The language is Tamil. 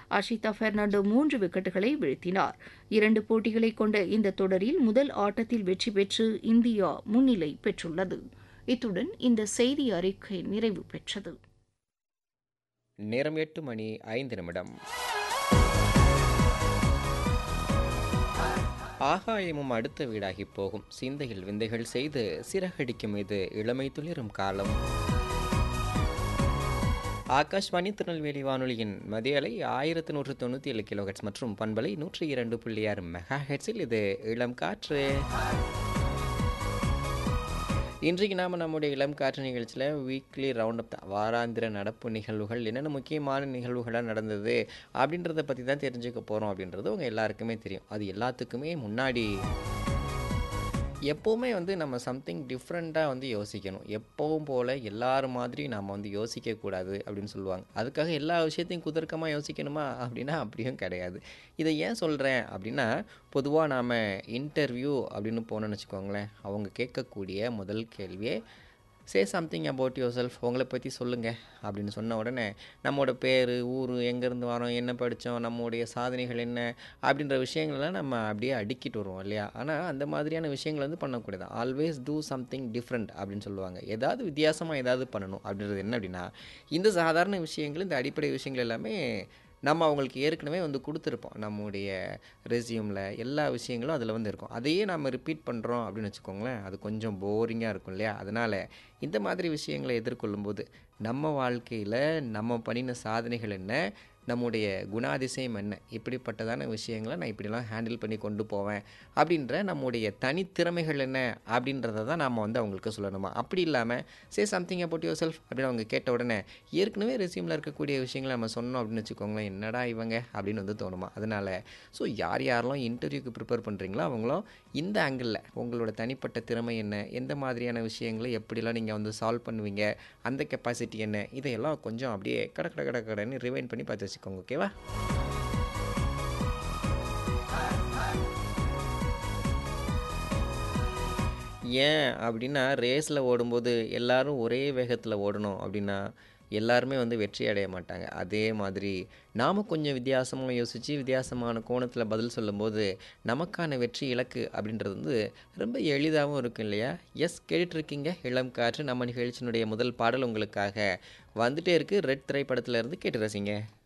அஷிதா பெர்னாண்டோ மூன்று விக்கெட்டுகளை வீழ்த்தினார் இரண்டு போட்டிகளை கொண்ட இந்த தொடரில் முதல் ஆட்டத்தில் வெற்றி பெற்று இந்தியா முன்னிலை பெற்றுள்ளது இத்துடன் இந்த செய்தி அறிக்கை நிறைவு பெற்றது நேரம் எட்டு மணி ஐந்து நிமிடம் ஆகாயமும் அடுத்த வீடாகி போகும் சிந்தையில் விந்தைகள் செய்து சிறகடிக்கும் இது இளமை துளிரும் காலம் ஆகாஷ்வாணி திருநெல்வேலி வானொலியின் மதிய அலை ஆயிரத்து நூற்று தொண்ணூற்றி ஏழு கிலோஹெட்ஸ் மற்றும் பண்பலை நூற்றி இரண்டு புள்ளி ஆறு மெகா ஹெட்ஸில் இது இளம் காற்று இன்றைக்கு நாம் நம்முடைய இளம் காற்று நிகழ்ச்சியில் வீக்லி ரவுண்ட் அப் தான் வாராந்திர நடப்பு நிகழ்வுகள் என்னென்ன முக்கியமான நிகழ்வுகளாக நடந்தது அப்படின்றத பற்றி தான் தெரிஞ்சுக்க போகிறோம் அப்படின்றது உங்கள் எல்லாருக்குமே தெரியும் அது எல்லாத்துக்குமே முன்னாடி எப்போவுமே வந்து நம்ம சம்திங் டிஃப்ரெண்ட்டாக வந்து யோசிக்கணும் எப்போவும் போல் எல்லாரும் மாதிரி நாம் வந்து யோசிக்கக்கூடாது அப்படின்னு சொல்லுவாங்க அதுக்காக எல்லா விஷயத்தையும் குதர்க்கமாக யோசிக்கணுமா அப்படின்னா அப்படியும் கிடையாது இதை ஏன் சொல்கிறேன் அப்படின்னா பொதுவாக நாம் இன்டர்வியூ அப்படின்னு போனோன்னு வச்சுக்கோங்களேன் அவங்க கேட்கக்கூடிய முதல் கேள்வியே say something about yourself உங்களை பற்றி சொல்லுங்கள் அப்படின்னு சொன்ன உடனே நம்மளோட பேர் ஊர் எங்கேருந்து வரோம் என்ன படித்தோம் நம்முடைய சாதனைகள் என்ன அப்படின்ற விஷயங்களெல்லாம் நம்ம அப்படியே அடுக்கிட்டு வருவோம் இல்லையா ஆனால் அந்த மாதிரியான விஷயங்கள் வந்து பண்ணக்கூடாது ஆல்வேஸ் டூ சம்திங் டிஃப்ரெண்ட் அப்படின்னு சொல்லுவாங்க ஏதாவது வித்தியாசமாக ஏதாவது பண்ணணும் அப்படின்றது என்ன அப்படின்னா இந்த சாதாரண விஷயங்கள் இந்த அடிப்படை விஷயங்கள் எல்லாமே நம்ம அவங்களுக்கு ஏற்கனவே வந்து கொடுத்துருப்போம் நம்முடைய ரெசியூமில் எல்லா விஷயங்களும் அதில் வந்து இருக்கும் அதையே நம்ம ரிப்பீட் பண்ணுறோம் அப்படின்னு வச்சுக்கோங்களேன் அது கொஞ்சம் போரிங்காக இருக்கும் இல்லையா அதனால் இந்த மாதிரி விஷயங்களை எதிர்கொள்ளும்போது நம்ம வாழ்க்கையில் நம்ம பண்ணின சாதனைகள் என்ன நம்முடைய குணாதிசயம் என்ன இப்படிப்பட்டதான விஷயங்களை நான் இப்படிலாம் ஹேண்டில் பண்ணி கொண்டு போவேன் அப்படின்ற நம்முடைய தனித்திறமைகள் என்ன அப்படின்றத தான் நாம் வந்து அவங்களுக்கு சொல்லணுமா அப்படி இல்லாமல் say something about yourself அப்படின்னு அவங்க கேட்ட உடனே ஏற்கனவே ரெசியூமில் இருக்கக்கூடிய விஷயங்களை நம்ம சொன்னோம் அப்படின்னு வச்சுக்கோங்களேன் என்னடா இவங்க அப்படின்னு வந்து தோணுமா அதனால் ஸோ யார் யாரெல்லாம் இன்டர்வியூக்கு ப்ரிப்பேர் பண்ணுறீங்களோ அவங்களும் இந்த ஆங்கிளில் உங்களோட தனிப்பட்ட திறமை என்ன எந்த மாதிரியான விஷயங்களை எப்படிலாம் நீங்கள் வந்து சால்வ் பண்ணுவீங்க அந்த கெப்பாசிட்டி என்ன இதையெல்லாம் கொஞ்சம் அப்படியே கட கட கட கடன்னு ரிவைன் பண்ணி பார்த்து வச்சுக்கோங்க ஓகேவா ஏன் அப்படின்னா ரேஸில் ஓடும்போது எல்லாரும் ஒரே வேகத்தில் ஓடணும் அப்படின்னா எல்லாருமே வந்து வெற்றி அடைய மாட்டாங்க அதே மாதிரி நாம் கொஞ்சம் வித்தியாசமாக யோசித்து வித்தியாசமான கோணத்தில் பதில் சொல்லும்போது நமக்கான வெற்றி இலக்கு அப்படின்றது வந்து ரொம்ப எளிதாகவும் இருக்கும் இல்லையா எஸ் கேட்டுட்ருக்கீங்க இளம் காற்று நம்ம நிகழ்ச்சியினுடைய முதல் பாடல் உங்களுக்காக வந்துட்டே இருக்குது ரெட் திரைப்படத்தில் இருந்து கேட்டு ரசிங்க